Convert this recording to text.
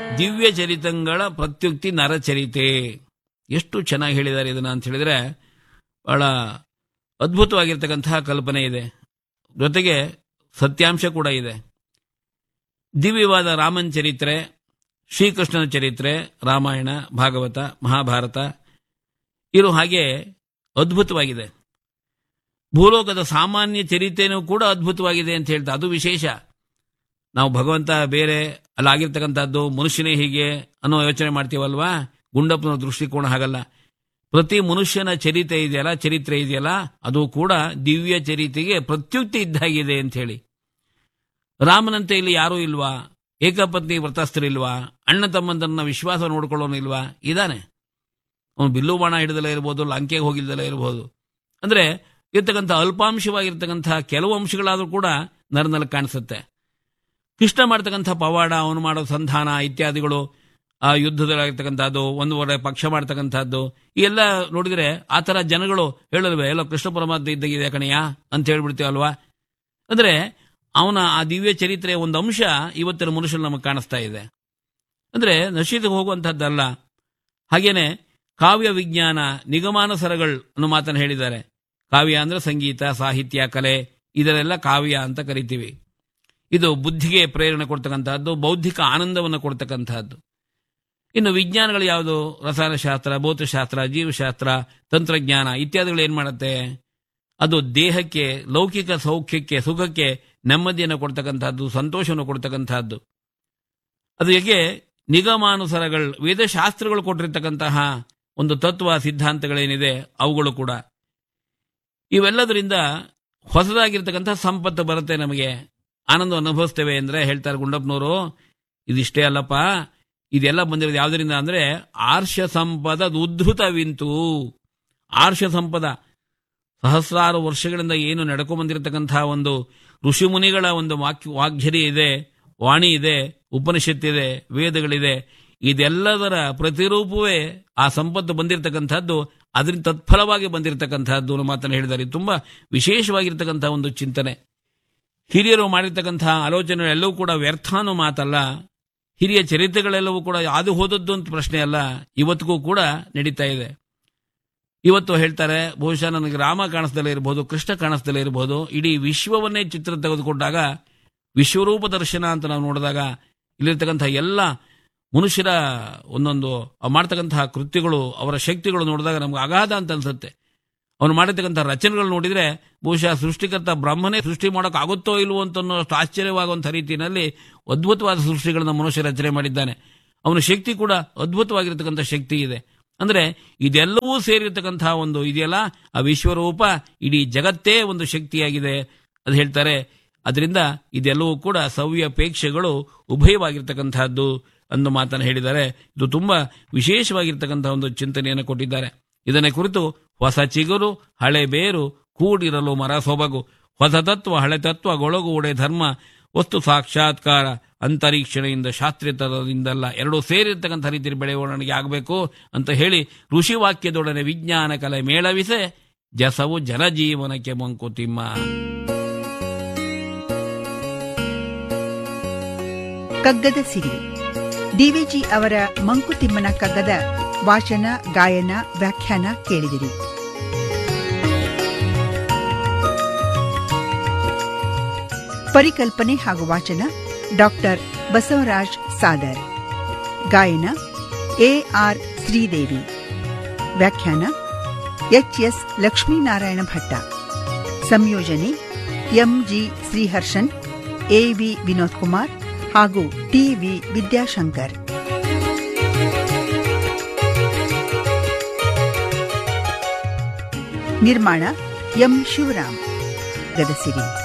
ದಿವ್ಯ ಚರಿತಂಗಳ ಪ್ರತ್ಯುಕ್ತಿ ನರಚರಿತೆ ಎಷ್ಟು ಚೆನ್ನಾಗಿ ಹೇಳಿದ್ದಾರೆ ಇದನ್ನ ಅಂತ ಹೇಳಿದ್ರೆ ಬಹಳ ಅದ್ಭುತವಾಗಿರ್ತಕ್ಕಂತಹ ಕಲ್ಪನೆ ಇದೆ ಜೊತೆಗೆ ಸತ್ಯಾಂಶ ಕೂಡ ಇದೆ ದಿವ್ಯವಾದ ರಾಮನ್ ಚರಿತ್ರೆ ಶ್ರೀಕೃಷ್ಣನ ಚರಿತ್ರೆ ರಾಮಾಯಣ ಭಾಗವತ ಮಹಾಭಾರತ ಇರು ಹಾಗೆ ಅದ್ಭುತವಾಗಿದೆ ಭೂಲೋಕದ ಸಾಮಾನ್ಯ ಚರಿತ್ರೆನೂ ಕೂಡ ಅದ್ಭುತವಾಗಿದೆ ಅಂತ ಹೇಳ್ತಾ ಅದು ವಿಶೇಷ ನಾವು ಭಗವಂತ ಬೇರೆ ಅಲ್ಲಾಗಿರ್ತಕ್ಕಂಥದ್ದು ಮನುಷ್ಯನೇ ಹೀಗೆ ಅನ್ನೋ ಯೋಚನೆ ಮಾಡ್ತೀವಲ್ವಾ ಗುಂಡಪ್ಪನ ದೃಷ್ಟಿಕೋನ ಹಾಗಲ್ಲ ಪ್ರತಿ ಮನುಷ್ಯನ ಚರಿತ್ರೆ ಇದೆಯಲ್ಲ ಚರಿತ್ರೆ ಇದೆಯಲ್ಲ ಅದು ಕೂಡ ದಿವ್ಯ ಚರಿತೆಗೆ ಪ್ರತ್ಯುಕ್ತಿ ಇದ್ದಾಗಿದೆ ಅಂತ ಹೇಳಿ ರಾಮನಂತೆ ಇಲ್ಲಿ ಯಾರೂ ಇಲ್ವಾ ಏಕಪತ್ನಿ ವ್ರತಸ್ಥರಿಲ್ವಾ ಅಣ್ಣ ತಮ್ಮಂದನ್ನ ವಿಶ್ವಾಸ ನೋಡ್ಕೊಳ್ಳೋನು ಇಲ್ವಾ ಇದಾನೆ ಅವನು ಬಿಲ್ಲು ಬಾಣ ಹಿಡಿದಲೇ ಇರ್ಬೋದು ಲಂಕೆಗೆ ಹೋಗಿಲ್ದಲೇ ಇರಬಹುದು ಅಂದ್ರೆ ಇರ್ತಕ್ಕಂಥ ಅಲ್ಪಾಂಶವಾಗಿರ್ತಕ್ಕಂಥ ಕೆಲವು ಅಂಶಗಳಾದರೂ ಕೂಡ ನರನಲ್ಲಿ ಕಾಣಿಸುತ್ತೆ ಕೃಷ್ಣ ಮಾಡ್ತಕ್ಕಂಥ ಪವಾಡ ಅವನು ಮಾಡೋ ಸಂಧಾನ ಇತ್ಯಾದಿಗಳು ಆ ಯುದ್ಧದಲ್ಲಾಗಿರ್ತಕ್ಕಂಥದ್ದು ಒಂದೂವರೆ ಪಕ್ಷ ಮಾಡ್ತಕ್ಕಂಥದ್ದು ಈ ಎಲ್ಲ ನೋಡಿದ್ರೆ ಆ ಥರ ಜನಗಳು ಹೇಳಲ್ವೇ ಎಲ್ಲ ಕೃಷ್ಣ ಪರಮಾತ್ಮ ಇದ್ದಾಗಿದೆ ಕಣಯ್ಯ ಅಂತ ಹೇಳ್ಬಿಡ್ತೀವಲ್ವಾ ಅಂದ್ರೆ ಅವನ ಆ ದಿವ್ಯ ಚರಿತ್ರೆಯ ಒಂದು ಅಂಶ ಇವತ್ತಿನ ಮನುಷ್ಯರು ನಮಗೆ ಕಾಣಿಸ್ತಾ ಇದೆ ಅಂದ್ರೆ ನಶೀತಿಗೆ ಹೋಗುವಂತಹದ್ದಲ್ಲ ಹಾಗೇನೆ ಕಾವ್ಯ ವಿಜ್ಞಾನ ನಿಗಮಾನುಸರಗಳು ಅನ್ನೋ ಮಾತನ್ನು ಹೇಳಿದ್ದಾರೆ ಕಾವ್ಯ ಅಂದ್ರೆ ಸಂಗೀತ ಸಾಹಿತ್ಯ ಕಲೆ ಇದರೆಲ್ಲ ಕಾವ್ಯ ಅಂತ ಕರಿತೀವಿ ಇದು ಬುದ್ಧಿಗೆ ಪ್ರೇರಣೆ ಕೊಡ್ತಕ್ಕಂತಹದ್ದು ಬೌದ್ಧಿಕ ಆನಂದವನ್ನು ಕೊಡ್ತಕ್ಕಂತಹದ್ದು ಇನ್ನು ವಿಜ್ಞಾನಗಳು ಯಾವುದು ರಸಾಯನಶಾಸ್ತ್ರ ಭೌತಶಾಸ್ತ್ರ ಜೀವಶಾಸ್ತ್ರ ತಂತ್ರಜ್ಞಾನ ಇತ್ಯಾದಿಗಳು ಏನ್ ಮಾಡುತ್ತೆ ಅದು ದೇಹಕ್ಕೆ ಲೌಕಿಕ ಸೌಖ್ಯಕ್ಕೆ ಸುಖಕ್ಕೆ ನೆಮ್ಮದಿಯನ್ನು ಕೊಡ್ತಕ್ಕಂತಹದ್ದು ಸಂತೋಷವನ್ನು ಕೊಡ್ತಕ್ಕಂತಹದ್ದು ಅದು ಹೇಗೆ ನಿಗಮಾನುಸಾರಗಳು ವೇದಶಾಸ್ತ್ರಗಳು ಕೊಟ್ಟಿರ್ತಕ್ಕಂತಹ ಒಂದು ತತ್ವ ಸಿದ್ಧಾಂತಗಳೇನಿದೆ ಅವುಗಳು ಕೂಡ ಇವೆಲ್ಲದರಿಂದ ಹೊಸದಾಗಿರ್ತಕ್ಕಂಥ ಸಂಪತ್ತು ಬರುತ್ತೆ ನಮಗೆ ಆನಂದ ಅನುಭವಿಸ್ತೇವೆ ಅಂದ್ರೆ ಹೇಳ್ತಾರೆ ಗುಂಡಪ್ಪನವರು ಇದಿಷ್ಟೇ ಅಲ್ಲಪ್ಪ ಇದೆಲ್ಲ ಬಂದಿರೋದು ಯಾವುದರಿಂದ ಅಂದ್ರೆ ಆರ್ಷ ಸಂಪದ ಉದ್ಧೃತವಿಂತು ಆರ್ಷ ಸಂಪದ ಸಹಸ್ರಾರು ವರ್ಷಗಳಿಂದ ಏನು ನಡ್ಕೊಂಡ್ ಬಂದಿರತಕ್ಕಂತಹ ಒಂದು ಋಷಿಮುನಿಗಳ ಒಂದು ವಾಕ್ಯ ವಾಗ್ಝರಿ ಇದೆ ವಾಣಿ ಇದೆ ಉಪನಿಷತ್ತಿದೆ ವೇದಗಳಿದೆ ಇದೆಲ್ಲದರ ಪ್ರತಿರೂಪವೇ ಆ ಸಂಪತ್ತು ಬಂದಿರತಕ್ಕಂಥದ್ದು ಅದರಿಂದ ತತ್ಫಲವಾಗಿ ಬಂದಿರತಕ್ಕಂಥದ್ದು ಅನ್ನೋ ಮಾತನ್ನು ಹೇಳಿದ್ದಾರೆ ಇದು ತುಂಬಾ ವಿಶೇಷವಾಗಿರ್ತಕ್ಕಂತಹ ಒಂದು ಚಿಂತನೆ ಹಿರಿಯರು ಮಾಡಿರ್ತಕ್ಕಂತಹ ಆಲೋಚನೆ ಎಲ್ಲವೂ ಕೂಡ ವ್ಯರ್ಥ ಅನ್ನೋ ಮಾತಲ್ಲ ಹಿರಿಯ ಚರಿತ್ರೆಗಳೆಲ್ಲವೂ ಕೂಡ ಅದು ಹೋದದ್ದು ಅಂತ ಪ್ರಶ್ನೆ ಅಲ್ಲ ಇವತ್ತಿಗೂ ಕೂಡ ನಡೀತಾ ಇದೆ ಇವತ್ತು ಹೇಳ್ತಾರೆ ಬಹುಶಃ ನನಗೆ ರಾಮ ಕಾಣಿಸ್ದಲೇ ಇರಬಹುದು ಕೃಷ್ಣ ಕಾಣಿಸ್ದಲೇ ಇರಬಹುದು ಇಡೀ ವಿಶ್ವವನ್ನೇ ಚಿತ್ರ ತೆಗೆದುಕೊಂಡಾಗ ವಿಶ್ವರೂಪ ದರ್ಶನ ಅಂತ ನಾವು ನೋಡಿದಾಗ ಇಲ್ಲಿರ್ತಕ್ಕಂಥ ಎಲ್ಲ ಮನುಷ್ಯರ ಒಂದೊಂದು ಅವ್ರು ಮಾಡ್ತಕ್ಕಂತಹ ಕೃತ್ಯಗಳು ಅವರ ಶಕ್ತಿಗಳು ನೋಡಿದಾಗ ನಮ್ಗೆ ಅಗಾಧ ಅಂತ ಅನ್ಸುತ್ತೆ ಅವನು ಮಾಡಿರ್ತಕ್ಕಂಥ ರಚನೆಗಳು ನೋಡಿದ್ರೆ ಬಹುಶಃ ಸೃಷ್ಟಿಕರ್ತ ಬ್ರಹ್ಮನೇ ಸೃಷ್ಟಿ ಮಾಡೋಕೆ ಆಗುತ್ತೋ ಇಲ್ವೋ ಅಂತ ಅನ್ನೋಷ್ಟು ಆಶ್ಚರ್ಯವಾಗುವಂಥ ರೀತಿಯಲ್ಲಿ ಅದ್ಭುತವಾದ ಸೃಷ್ಟಿಗಳನ್ನ ಮನುಷ್ಯ ರಚನೆ ಮಾಡಿದ್ದಾನೆ ಅವನ ಶಕ್ತಿ ಕೂಡ ಅದ್ಭುತವಾಗಿರ್ತಕ್ಕಂಥ ಶಕ್ತಿ ಇದೆ ಅಂದ್ರೆ ಇದೆಲ್ಲವೂ ಸೇರಿರ್ತಕ್ಕಂತಹ ಒಂದು ಇದೆಯಲ್ಲ ಆ ವಿಶ್ವರೂಪ ಇಡೀ ಜಗತ್ತೇ ಒಂದು ಶಕ್ತಿಯಾಗಿದೆ ಅದು ಹೇಳ್ತಾರೆ ಅದರಿಂದ ಇದೆಲ್ಲವೂ ಕೂಡ ಸವ್ಯಪೇಕ್ಷೆಗಳು ಉಭಯವಾಗಿರ್ತಕ್ಕಂತಹದ್ದು ಅಂದು ಮಾತನ್ನು ಹೇಳಿದ್ದಾರೆ ಇದು ತುಂಬಾ ವಿಶೇಷವಾಗಿರ್ತಕ್ಕಂತಹ ಒಂದು ಚಿಂತನೆಯನ್ನು ಕೊಟ್ಟಿದ್ದಾರೆ ಇದನ್ನ ಕುರಿತು ಹೊಸ ಚಿಗುರು ಹಳೆ ಬೇರು ಕೂಡಿರಲು ಮರ ಸೊಬಗು ಹೊಸ ತತ್ವ ಹಳೆ ತತ್ವ ಗೊಳಗು ಉಡೆ ಧರ್ಮ ವಸ್ತು ಸಾಕ್ಷಾತ್ಕಾರ ಅಂತರೀಕ್ಷಣೆಯಿಂದ ಶಾಸ್ತ್ರೀಯತರದಿಂದಲ್ಲ ಎರಡೂ ಸೇರಿರ್ತಕ್ಕಂಥ ರೀತಿಯಲ್ಲಿ ಬೆಳವಣಿಗೆ ಆಗಬೇಕು ಅಂತ ಹೇಳಿ ಋಷಿ ವಾಕ್ಯದೊಡನೆ ವಿಜ್ಞಾನ ಕಲೆ ಮೇಳವಿಸೆ ಜಸವು ಜನಜೀವನಕ್ಕೆ ಮಂಕುತಿಮ್ಮ ಕಗ್ಗದ ಸಿರಿ ಡಿವಿಜಿ ಅವರ ಮಂಕುತಿಮ್ಮನ ಕಗ್ಗದ ವಾಚನ ಗಾಯನ ವ್ಯಾಖ್ಯಾನ ಕೇಳಿದಿರಿ ಪರಿಕಲ್ಪನೆ ಹಾಗೂ ವಾಚನ ಡಾಕ್ಟರ್ ಬಸವರಾಜ್ ಸಾದರ್ ಗಾಯನ ಎ ಆರ್ ಶ್ರೀದೇವಿ ವ್ಯಾಖ್ಯಾನ ಎಚ್ ಎಸ್ ಲಕ್ಷ್ಮೀನಾರಾಯಣ ಭಟ್ಟ ಸಂಯೋಜನೆ ಎಂಜಿ ಶ್ರೀಹರ್ಷನ್ ಎವಿ ವಿನೋದ್ ಕುಮಾರ್ ಹಾಗೂ ಟಿವಿ ವಿದ್ಯಾಶಂಕರ್ ನಿರ್ಮಾಣ ಎಂ ಶಿವರಾಮ್ ಗದಸಿರಿ